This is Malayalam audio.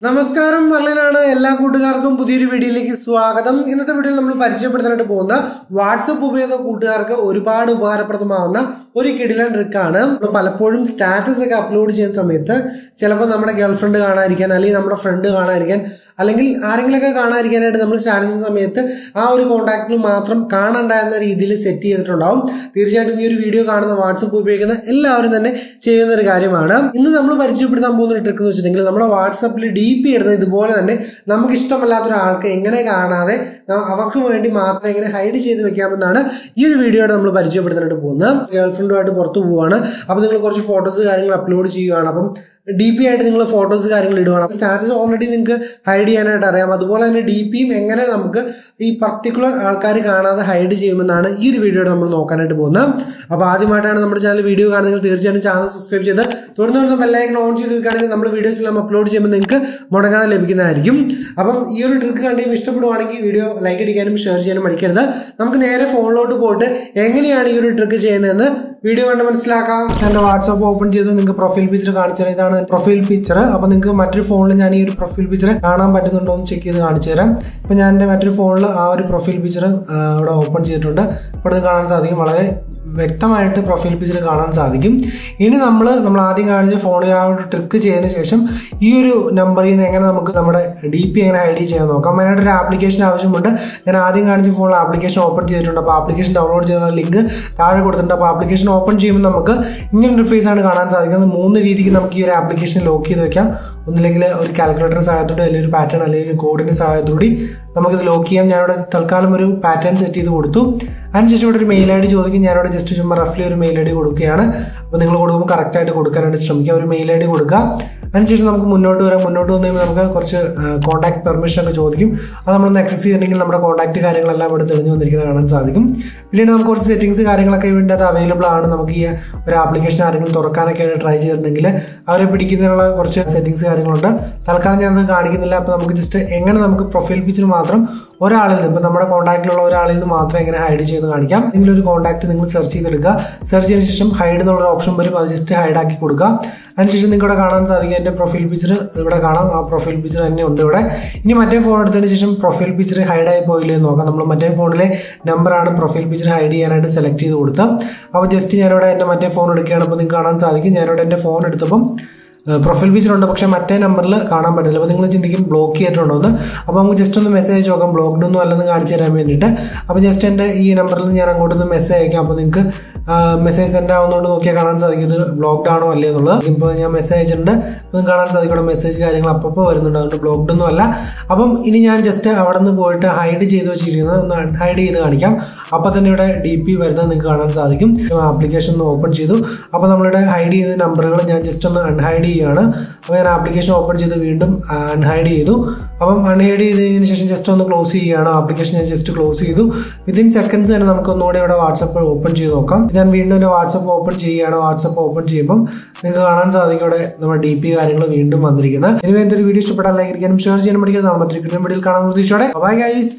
നമസ്കാരം മർലിനാണ് എല്ലാ കൂട്ടുകാർക്കും പുതിയൊരു വീഡിയോയിലേക്ക് സ്വാഗതം ഇന്നത്തെ വീഡിയോയിൽ നമ്മൾ പരിചയപ്പെടുത്താനായിട്ട് പോകുന്ന വാട്സപ്പ് ഉപയോഗ കൂട്ടുകാർക്ക് ഒരുപാട് ഉപകാരപ്രദമാവുന്ന ഒരു കിടിലൻ ട്രിക്കാണ് നമ്മൾ പലപ്പോഴും സ്റ്റാറ്റസ് ഒക്കെ അപ്ലോഡ് ചെയ്യുന്ന സമയത്ത് ചിലപ്പോൾ നമ്മുടെ ഗേൾ ഫ്രണ്ട് കാണാതിരിക്കാൻ അല്ലെങ്കിൽ നമ്മുടെ ഫ്രണ്ട് കാണാതിരിക്കാൻ അല്ലെങ്കിൽ ആരെങ്കിലുമൊക്കെ കാണാതിരിക്കാനായിട്ട് നമ്മൾ സ്റ്റാറ്റസ് സമയത്ത് ആ ഒരു കോൺടാക്റ്റിൽ മാത്രം കാണണ്ട എന്ന രീതിയിൽ സെറ്റ് ചെയ്തിട്ടുണ്ടാവും തീർച്ചയായിട്ടും ഈ ഒരു വീഡിയോ കാണുന്ന വാട്സപ്പ് ഉപയോഗിക്കുന്ന എല്ലാവരും തന്നെ ചെയ്യുന്ന ഒരു കാര്യമാണ് ഇന്ന് നമ്മൾ പരിചയപ്പെടുത്താൻ പോകുന്ന ഒരു ട്രിക്ക് എന്ന് വെച്ചിട്ടുണ്ടെങ്കിൽ നമ്മുടെ വാട്സപ്പിൽ ഡി പി ഇടുന്ന ഇതുപോലെ തന്നെ നമുക്ക് ഇഷ്ടമല്ലാത്ത ഒരാൾക്ക് എങ്ങനെ കാണാതെ ന- അവർക്ക് വേണ്ടി മാത്രം എങ്ങനെ ഹൈഡ് ചെയ്ത് വെക്കാമെന്നാണ് ഈ ഒരു വീഡിയോയുടെ നമ്മൾ പരിചയപ്പെടുത്താനായിട്ട് പോകുന്നത് ഗേൾ ഫ്രണ്ടുമായിട്ട് പുറത്ത് പോവുകയാണ് അപ്പോൾ നിങ്ങൾ കുറച്ച് ഫോട്ടോസ് കാര്യങ്ങൾ അപ്ലോഡ് ചെയ്യുകയാണ് അപ്പം ഡി പി ആയിട്ട് നിങ്ങൾ ഫോട്ടോസ് കാര്യങ്ങൾ ഇടുകയാണ് സ്റ്റാറ്റസ് ഓൾറെഡി നിങ്ങൾക്ക് ഹൈഡ് ചെയ്യാനായിട്ട് അറിയാം അതുപോലെ തന്നെ ഡി പിയും എങ്ങനെ നമുക്ക് ഈ പർട്ടിക്കുലർ ആൾക്കാർ കാണാതെ ഹൈഡ് ചെയ്യുമെന്നാണ് ഈ ഒരു വീഡിയോയുടെ നമ്മൾ നോക്കാനായിട്ട് പോകുന്നത് അപ്പോൾ ആദ്യമായിട്ടാണ് നമ്മുടെ ചാനൽ വീഡിയോ കാണുന്നത് തീർച്ചയായിട്ടും ചാനൽ സബ്സ്ക്രൈബ് ചെയ്ത് തുടർന്ന് വരുന്ന ബെല്ലൈക്കൺ ഓൺ ചെയ്ത് വെക്കുകയാണെങ്കിൽ നമ്മൾ വീഡിയോസ് എല്ലാം അപ്ലോഡ് ചെയ്യുമ്പോൾ നിങ്ങൾക്ക് മുടങ്ങാതെ ലഭിക്കുന്നതായിരിക്കും അപ്പം ഈ ഒരു ട്രിക്ക് കണ്ടും ഇഷ്ടപ്പെടുവാണെങ്കിൽ വീഡിയോ ലൈക്ക് അടിക്കാനും ഷെയർ ചെയ്യാനും മടിക്കരുത് നമുക്ക് നേരെ ഫോണിലോട്ട് പോയിട്ട് എങ്ങനെയാണ് ഈ ഒരു ട്രിക്ക് ചെയ്യുന്നതെന്ന് വീഡിയോ കണ്ട് മനസ്സിലാക്കാം എൻ്റെ വാട്സാപ്പ് ഓപ്പൺ ചെയ്ത് നിങ്ങൾക്ക് പ്രൊഫൈൽ പിക്ചർ കാണിച്ചു തരാം ഇതാണ് പ്രൊഫൈൽ പിക്ചർ അപ്പോൾ നിങ്ങൾക്ക് മറ്റൊരു ഫോണിൽ ഞാൻ ഈ ഒരു പ്രൊഫൈൽ പിക്ചർ കാണാൻ പറ്റുന്നുണ്ടോ എന്ന് ചെക്ക് ചെയ്ത് കാണിച്ചു തരാം ഇപ്പോൾ ഞാൻ എൻ്റെ മറ്റൊരു ഫോണിൽ ആ ഒരു പ്രൊഫൈൽ പിക്ചർ ഇവിടെ ഓപ്പൺ ചെയ്തിട്ടുണ്ട് ഇവിടെ നിന്ന് കാണാൻ സാധിക്കും വളരെ വ്യക്തമായിട്ട് പ്രൊഫൈൽ പിക്ചർ കാണാൻ സാധിക്കും ഇനി നമ്മൾ നമ്മൾ ആദ്യം കാണിച്ച ഫോണിൽ ആ ഒരു ട്രിക്ക് ചെയ്തതിന് ശേഷം ഈ ഒരു നമ്പറിൽ നിന്ന് എങ്ങനെ നമുക്ക് നമ്മുടെ ഡി പി എങ്ങനെ ഐ ഡി ചെയ്യാൻ നോക്കാം അതിനായിട്ട് ഒരു ആപ്ലിക്കേഷൻ ആവശ്യമുണ്ട് ഞാൻ ആദ്യം കാണിച്ച ഫോണിൽ ആപ്ലിക്കേഷൻ ഓപ്പൺ ചെയ്തിട്ടുണ്ട് അപ്പോൾ ആപ്ലിക്കേഷൻ ഡൗൺലോഡ് ചെയ്യുന്ന ലിങ്ക് താഴെ കൊടുത്തിട്ടുണ്ട് അപ്പോൾ ആപ്ലിക്കേഷൻ ഓപ്പൺ ചെയ്യുമ്പോൾ നമുക്ക് ഇങ്ങനെ ഇന്റർഫേസ് ആണ് കാണാൻ സാധിക്കുന്നത് മൂന്ന് രീതിക്ക് നമുക്ക് ഈ ഒരു ആപ്ലിക്കേഷൻ ലോക്ക് ചെയ്ത് വെക്കാം ഒന്നില്ലെങ്കിൽ ഒരു കാൽക്കുലേറ്ററിന്റെ സഹായത്തോടെ അല്ലെങ്കിൽ ഒരു പാറ്റേൺ അല്ലെങ്കിൽ ഒരു കോഡിന്റെ സഹായത്തോടെ നമുക്കിത് ലോക്ക് ചെയ്യാം ഞാനിവിടെ തൽക്കാലം ഒരു പാറ്റേൺ സെറ്റ് ചെയ്ത് കൊടുത്തു അതിനുശേഷം ഇവിടെ ഒരു മെയിൽ ഐ ഡി ചോദിക്കും ഞാനിവിടെ ജസ്റ്റ് ചുമ്മാ റഫ്ലി ഒരു മെയിൽ ഐ ഡി കൊടുക്കുകയാണ് അപ്പോൾ നിങ്ങൾ കൊടുക്കുമ്പോൾ കറക്റ്റായിട്ട് കൊടുക്കാനായിട്ട് ശ്രമിക്കുക ഒരു മെയിൽ ഐ ഡി കൊടുക്കുക അതിനുശേഷം നമുക്ക് മുന്നോട്ട് വരാം മുന്നോട്ട് വന്നു കഴിയുമ്പോൾ നമുക്ക് കുറച്ച് കോൺടാക്ട് പെർമിഷൻ ഒക്കെ ചോദിക്കും അത് നമ്മളൊന്ന് ആക്സസ് ചെയ്തിട്ടുണ്ടെങ്കിൽ നമ്മുടെ കോൺടാക്ട് കാര്യങ്ങളെല്ലാം ഇവിടെ തെളിഞ്ഞു വന്നിരിക്കുന്നത് കാണാൻ സാധിക്കും പിന്നീട് നമുക്ക് കുറച്ച് സെറ്റിംഗ്സ് കാര്യങ്ങളൊക്കെ ഇതിൻ്റെ അത് അവൈലബിൾ ആണ് നമുക്ക് ഈ ഒരു ആപ്ലിക്കേഷൻ ആരെങ്കിലും തുറക്കാനൊക്കെ ആയിട്ട് ട്രൈ ചെയ്തിട്ടുണ്ടെങ്കിൽ അവരെ പിടിക്കുന്നതിനുള്ള കുറച്ച് സെറ്റിംഗ്സ് കാര്യങ്ങളുണ്ട് തൽക്കാലം ഞാൻ അത് കാണിക്കുന്നില്ല അപ്പോൾ നമുക്ക് ജസ്റ്റ് എങ്ങനെ നമുക്ക് പ്രൊഫൈൽ പിക്ചർ മാത്രം ഒരാളിൽ നിന്ന് ഇപ്പോൾ നമ്മുടെ കോൺടാക്റ്റിലുള്ള ഒരാളിൽ നിന്ന് മാത്രം എങ്ങനെ ഹൈഡ് ചെയ്യുന്നത് കാണിക്കാം എന്തെങ്കിലും ഒരു കോൺടാക്ട് നിങ്ങൾ സെർച്ച് ചെയ്തെടുക്കുക സെർച്ച് ചെയ്തതിന് ശേഷം ഹൈഡ് എന്നുള്ള ഓപ്ഷൻ വരും അത് ജസ്റ്റ് ഹൈഡ് ആക്കി കൊടുക്കുക അതിനുശേഷം നിങ്ങൾക്ക് ഇവിടെ കാണാൻ സാധിക്കും എൻ്റെ പ്രൊഫൈൽ പിക്ചർ ഇവിടെ കാണാം ആ പ്രൊഫൈൽ പിക്ചർ തന്നെ ഉണ്ട് ഇവിടെ ഇനി മറ്റേ ഫോൺ എടുത്തതിന് ശേഷം പ്രൊഫൈൽ പിക്ചർ ഹൈഡ് ആയി പോയില്ലേ എന്ന് നോക്കാം നമ്മൾ മറ്റേ ഫോണിലെ നമ്പറാണ് പ്രൊഫൈൽ പിക്ചർ ഹൈഡ് ചെയ്യാനായിട്ട് സെലക്ട് ചെയ്ത് കൊടുത്തത് അപ്പോൾ ജസ്റ്റ് ഞാനിവിടെ എൻ്റെ മറ്റേ ഫോൺ എടുക്കുകയാണ് അപ്പോൾ നിങ്ങൾക്ക് കാണാൻ സാധിക്കും ഞാനിവിടെ എൻ്റെ ഫോൺ എടുത്തപ്പം പ്രൊഫൈൽ പിക്ചർ ഉണ്ട് പക്ഷേ മറ്റേ നമ്പറിൽ കാണാൻ പറ്റില്ല അപ്പോൾ നിങ്ങൾ ചിന്തിക്കും ബ്ലോക്ക് ചെയ്തിട്ടുണ്ടോ എന്ന് അപ്പോൾ നമുക്ക് ജസ്റ്റ് ഒന്ന് മെസ്സേജ് നോക്കാം ബ്ലോക്ക്ഡ് ഒന്നും അല്ലെന്ന് കാണിച്ചു തരാൻ വേണ്ടിയിട്ട് അപ്പോൾ ജസ്റ്റ് എൻ്റെ ഈ നമ്പറിൽ ഞാൻ അങ്ങോട്ടൊന്ന് മെസ്സേജ് അയക്കാം അപ്പോൾ നിങ്ങൾക്ക് മെസ്സേജ് സെൻഡ് ആവുന്നതുകൊണ്ട് നോക്കിയാൽ കാണാൻ സാധിക്കും ഇത് ബ്ലോക്ക്ഡ് ആണോ അല്ലേ എന്നുള്ളത് ഇപ്പോൾ ഞാൻ മെസ്സേജ് അയച്ചിട്ടുണ്ട് അപ്പോൾ നിങ്ങൾക്ക് കാണാൻ സാധിക്കും ഇവിടെ മെസ്സേജ് കാര്യങ്ങൾ അപ്പോൾ വരുന്നുണ്ട് അതുകൊണ്ട് ബ്ലോക്ക്ഡ് ഒന്നും അല്ല അപ്പം ഇനി ഞാൻ ജസ്റ്റ് അവിടെ നിന്ന് പോയിട്ട് ഹൈഡ് ചെയ്ത് വെച്ചിരിക്കുന്നത് ഒന്ന് ഹൈഡ് ചെയ്ത് കാണിക്കാം അപ്പോൾ തന്നെ ഇവിടെ ഡി പി വരുന്നത് നിങ്ങൾക്ക് കാണാൻ സാധിക്കും ആപ്ലിക്കേഷൻ ഒന്ന് ഓപ്പൺ ചെയ്തു അപ്പോൾ നമ്മളിവിടെ ഹൈഡ് ചെയ്ത നമ്പറുകൾ ഞാൻ ജസ്റ്റ് ഒന്ന് അൺഹൈഡ് ചെയ്യുകയാണ് അപ്പോൾ ഞാൻ ആപ്ലിക്കേഷൻ ഓപ്പൺ ചെയ്ത് വീണ്ടും അൺഹൈഡ് ചെയ്തു അപ്പം അൺഹൈഡ് ചെയ്തതിന് ശേഷം ജസ്റ്റ് ഒന്ന് ക്ലോസ് ചെയ്യുകയാണ് ആപ്ലിക്കേഷൻ ഞാൻ ജസ്റ്റ് ക്ലോസ് ചെയ്തു വിത്തിൻ സെക്കൻഡ്സ് തന്നെ നമുക്ക് ഒന്നുകൂടെ ഇവിടെ വാട്സപ്പ് ഓപ്പൺ ചെയ്ത് നോക്കാം ഞാൻ വീണ്ടും എൻ്റെ വാട്സപ്പ് ഓപ്പൺ ചെയ്യുകയാണ് വാട്സപ്പ് ഓപ്പൺ ചെയ്യുമ്പം നിങ്ങൾക്ക് കാണാൻ സാധിക്കും ഇവിടെ നമ്മുടെ ഡി പി കാര്യങ്ങൾ വീണ്ടും വന്നിരിക്കുന്നത് ഇനി എന്തൊരു വീഡിയോ ഇഷ്ടപ്പെട്ടാൽ ലൈക്ക് അടിക്കാനും ഷെയർ ചെയ്യാനും പഠിക്കുന്നത് മറ്റൊരു വീഡിയോയിൽ കാണാൻ പ്രതീക്ഷയോടെ ബൈ ഗൈസ്